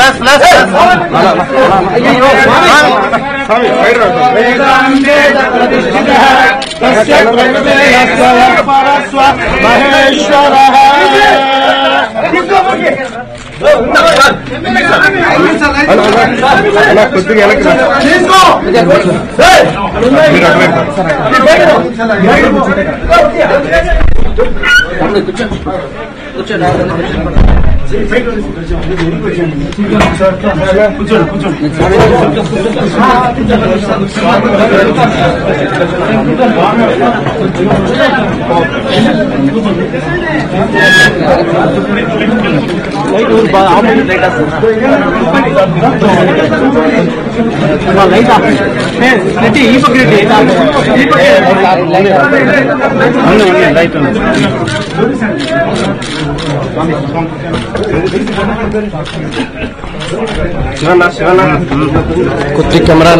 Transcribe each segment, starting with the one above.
Plus plus Maheshwara కొద్దిగా శివన్న శివన్న కొద్ది camera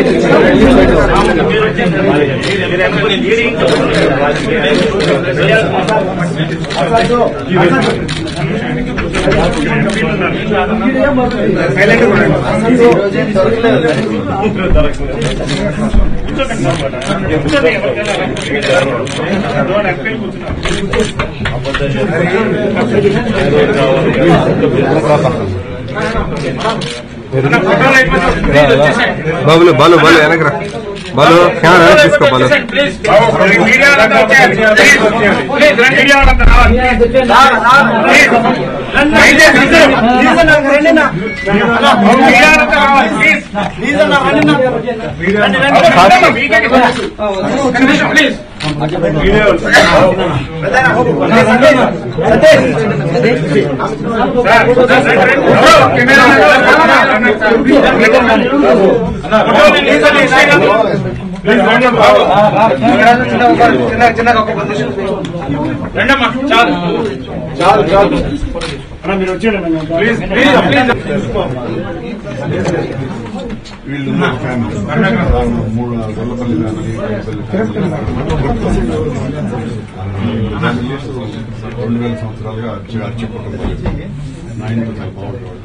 బాబులు బాలు బాలు వెనకరా బాలు కెమెరా వెనక్కి తీసుకో బాలు వీళ్ళు ఫ్యామిలీ మూడు గొల్లపల్లి ఫ్యామిలీ రెండు వేల సంవత్సరాలుగా అర్చి అర్చి కుటుంబాలు నాయనతో చాలా బాగుండేవాళ్ళు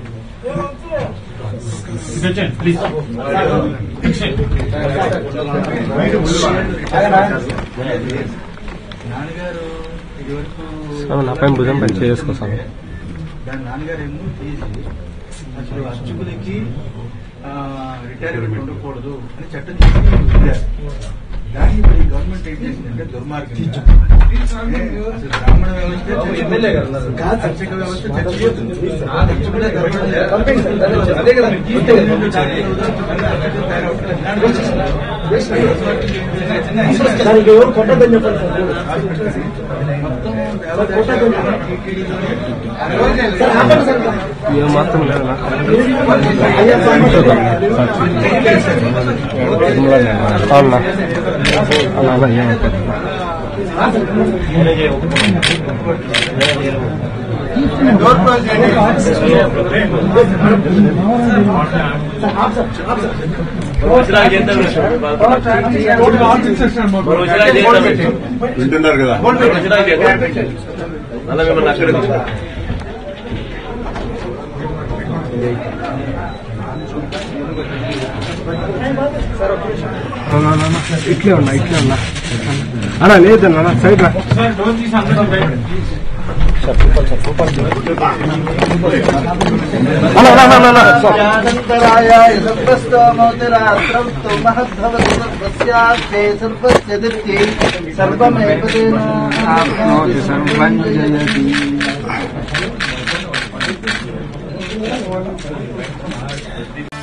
నాన్నగారు ఇదివరకు నా పైన భుజం పని చేసుకోసాను దాని నాన్నగారు ఏమో తీసి అసలు అర్చకులకి రిటైర్మెంట్ ఉండకూడదు అని చట్టం చేసి ఉంచారు. కానీ ఇప్పుడు ఈ గవర్నమెంట్ ఏం చేసిందంటే దుర్మార్గం అసలు బ్రాహ్మణ వ్యవస్థ చచ్చిపోతుంది. అర్చక వ్యవస్థ చచ్చిపోతుంది అర్చకులే గర్భం అదే కదా దానికి ఎవరు కొట్టదని చెప్పండి సార్ ఆపండి సార్ ఏం మాత్రం లేదు నాకు అయ్యా అవునా అలా అలా ఏమవుతుంది వింటున్నారు కదా అవునా, అవునా, అవునా. ఇట్లే ఉన్నా ఇట్లే ఉన్నా అన్నా లేదన్నా సైడ్ రా అన్నా, అన్నా, అన్నా, అన్నా. न्तराय सर्वस्तोमोतिरात्रौ महद्भवति सर्वस्यास्ते सर्वस्य दित्यै सर्वमेव तेन आप्नोति सर्वं जयति